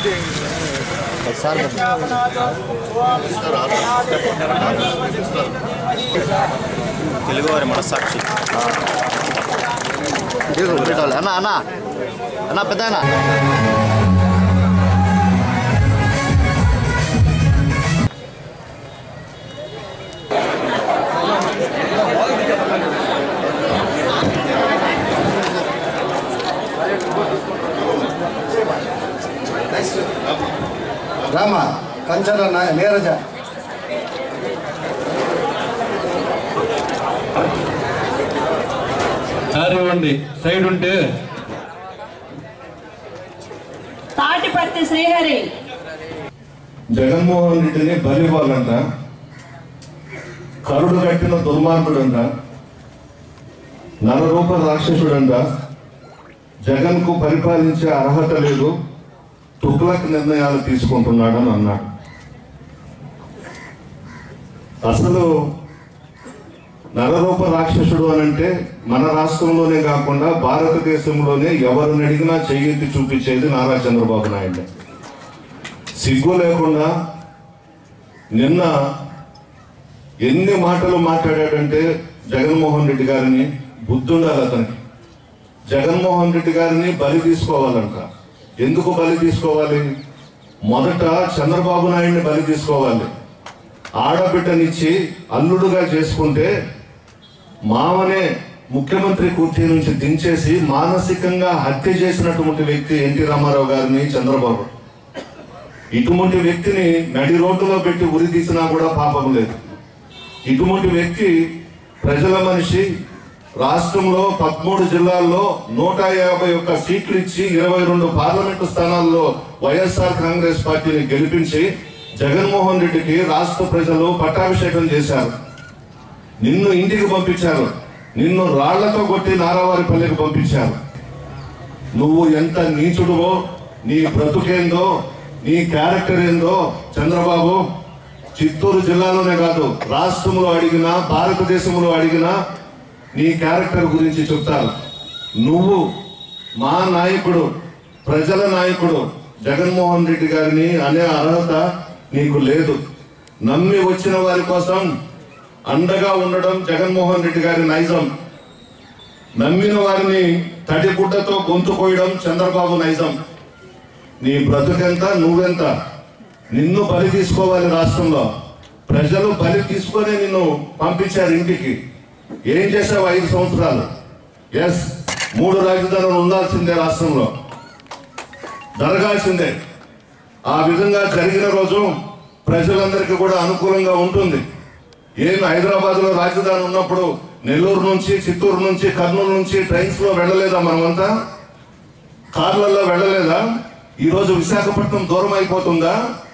తెలుగువారి మనస్సాక్షి అన్న అన్న అన్న పెద్ద అన్న రామ కంచర నా- నీరజ దారి ఇవ్వండి సైడ్ ఉంటే తాటిపర్తి శ్రీహరి జగన్మోహన్ రెడ్డిని బలివ్వాలంట కరుడు కట్టిన దుర్మార్గుడంట నరరూప రాక్షసుడంట జగన్ కు పరిపాలించే అర్హత లేదు తుగ్లక్ నిర్ణయాలు తీసుకుంటున్నాడని అన్నాడు అసలు నరరూప రాక్షసుడు అని అంటే మన రాష్ట్రంలోనే కాకుండా భారతదేశంలోనే ఎవరిని అడిగినా చెయ్యెత్తి చూపించేది నారా చంద్రబాబు నాయుడు సిగ్గు లేకుండా నిన్న ఎన్ని మాటలు మాట్లాడాడంటే జగన్మోహన్ రెడ్డి గారిని బుద్ధుండాలి అతనికి జగన్మోహన్ రెడ్డి గారిని బలి తీసుకోవాలంట ఎందుకు బలి తీసుకోవాలి మొదట చంద్రబాబు నాయుడిని బలి తీసుకోవాలి ఆడబిడ్డనిచ్చి అల్లుడుగా చేసుకుంటే మామనే ముఖ్యమంత్రి కుర్చీ నుంచి దించేసి మానసికంగా హత్య చేసినటువంటి వ్యక్తి ఎన్టీ రామారావు గారిని చంద్రబాబు ఇటువంటి వ్యక్తిని నడి రోడ్డులో పెట్టి ఉరి తీసినా కూడా పాపం లేదు ఇటువంటి వ్యక్తి ప్రజల మనిషి రాష్ట్రంలో పదమూడు జిల్లాల్లో నూట యాభై ఒక్క సీట్లు ఇచ్చి ఇరవై రెండు పార్లమెంటు స్థానాల్లో వైఎస్ఆర్ కాంగ్రెస్ పార్టీని గెలిపించి జగన్మోహన్ రెడ్డికి రాష్ట్ర ప్రజలు పట్టాభిషేకం చేశారు నిన్ను ఇంటికి పంపించారు నిన్ను రాళ్లతో కొట్టి నారావారిపల్లికి పంపించారు నువ్వు ఎంత నీచుడువో నీ బ్రతుకేందో నీ క్యారెక్టర్ ఏందో చంద్రబాబు చిత్తూరు జిల్లాలోనే కాదు రాష్ట్రంలో అడిగినా భారతదేశంలో అడిగినా నీ క్యారెక్టర్ గురించి చెప్తారు నువ్వు మా నాయకుడు ప్రజల నాయకుడు జగన్మోహన్ రెడ్డి గారిని అనే అర్హత నీకు లేదు నమ్మి వచ్చిన వారి కోసం అండగా ఉండడం జగన్మోహన్ రెడ్డి గారి నైజం నమ్మిన వారిని తడిగుడ్డతో గొంతు కోయడం చంద్రబాబు నైజం నీ బ్రతుకెంత నువ్వెంత నిన్ను బలి తీసుకోవాలి రాష్ట్రంలో ప్రజలు బలి తీసుకొని నిన్ను పంపించారు ఇంటికి ఏం చేసావు ఐదు సంవత్సరాలు ఎస్ మూడు రాజధానులు ఉండాల్సిందే రాష్ట్రంలో జరగాల్సిందే ఆ విధంగా జరిగిన రోజు ప్రజలందరికీ కూడా అనుకూలంగా ఉంటుంది ఏం హైదరాబాద్ లో రాజధాని ఉన్నప్పుడు నెల్లూరు నుంచి చిత్తూరు నుంచి కర్నూలు నుంచి ట్రైన్స్ లో వెళ్ళలేదా మనమంతా కార్లలో వెళ్ళలేదా ఈ రోజు విశాఖపట్నం దూరం అయిపోతుందా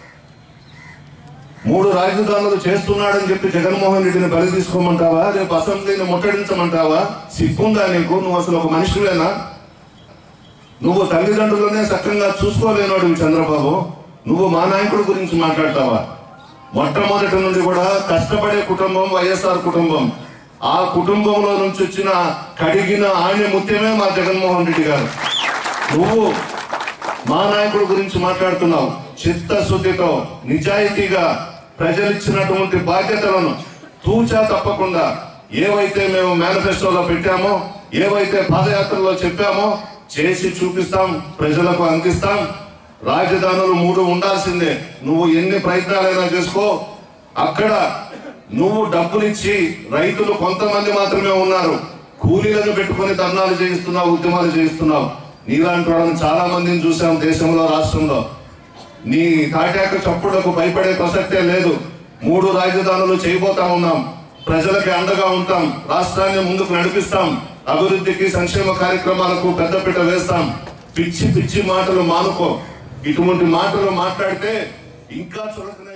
మూడు రాజధానులు చేస్తున్నాడని చెప్పి జగన్మోహన్ రెడ్డిని బలి తీసుకోమంటావా రేపు అసెంబ్లీని ముట్టడించమంటావా సిగ్గుందా నీకు నువ్వు అసలు ఒక మనిషివేనా నువ్వు తల్లిదండ్రులనే సక్రంగా చూసుకోలేనాడు చంద్రబాబు నువ్వు మా నాయకుడి గురించి మాట్లాడతావా మొట్టమొదటి నుండి కూడా కష్టపడే కుటుంబం వైఎస్ఆర్ కుటుంబం ఆ కుటుంబంలో నుంచి వచ్చిన కడిగిన ఆణ్య ముత్యమే మా జగన్మోహన్ రెడ్డి గారు నువ్వు మా నాయకుడి గురించి మాట్లాడుతున్నావు చిత్తశుద్ధితో నిజాయితీగా ప్రజలు ఇచ్చినటువంటి బాధ్యతలను తూచా తప్పకుండా ఏవైతే మేము మేనిఫెస్టోలో పెట్టామో ఏవైతే పాదయాత్రలో చెప్పామో చేసి చూపిస్తాం ప్రజలకు అందిస్తాం రాజధానులు మూడు ఉండాల్సిందే నువ్వు ఎన్ని ప్రయత్నాలైనా చేసుకో అక్కడ నువ్వు డబ్బులిచ్చి రైతులు కొంతమంది మాత్రమే ఉన్నారు కూలీలను పెట్టుకొని ధర్నాలు చేయిస్తున్నావు ఉద్యమాలు చేయిస్తున్నావు నీలాంటి వాళ్ళని చాలా మందిని చూసాం దేశంలో రాష్ట్రంలో నీ తాటాక చప్పుడులకు భయపడే ప్రసక్తే లేదు మూడు రాజధానులు చేయబోతా ఉన్నాం ప్రజలకి అండగా ఉంటాం రాష్ట్రాన్ని ముందుకు నడిపిస్తాం అభివృద్ధికి సంక్షేమ కార్యక్రమాలకు పెద్దపీట వేస్తాం పిచ్చి పిచ్చి మాటలు మానుకో ఇటువంటి మాటలు మాట్లాడితే ఇంకా చులకన